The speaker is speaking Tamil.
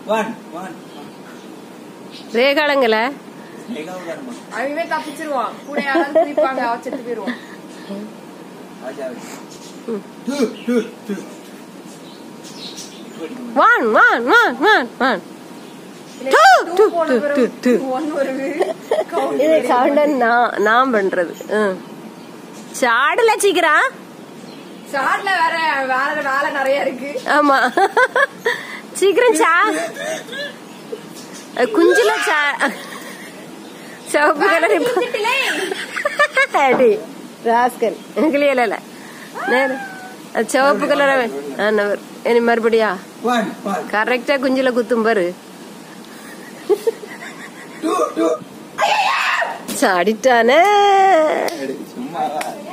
ஒன் ஒன் ரேகாலங்கள ஏகாவுதானமா அவன் தப்பிச்சிருவான் கூட யாராவது குதிப்பாங்க அவ செத்து போயிருவான் Raja two two two one one one one one இல்ல, டூ, two டூ, போன டூ, பிறகு டூ, டூ. one வருது. count இது கவுண்டன் நான் நான் பண்றது ம். சாடல சீக்கிரம் ஷார்ட்ல வேற வேற வேலை நிறைய இருக்கு ஆமா சீக்கிரம் சா குஞ்சுல சா சிவப்பு கலர் கிழிச்சிட்டுலே. அடி ராஸ்கல் கிளியல நேரு அது சிவப்பு கலர் நவர் இனி மறுபடியா ஒன் ஒன் கரெக்டா குஞ்சுல குத்தும் பாரு டூ டூ சாடிட்டானே சும்மா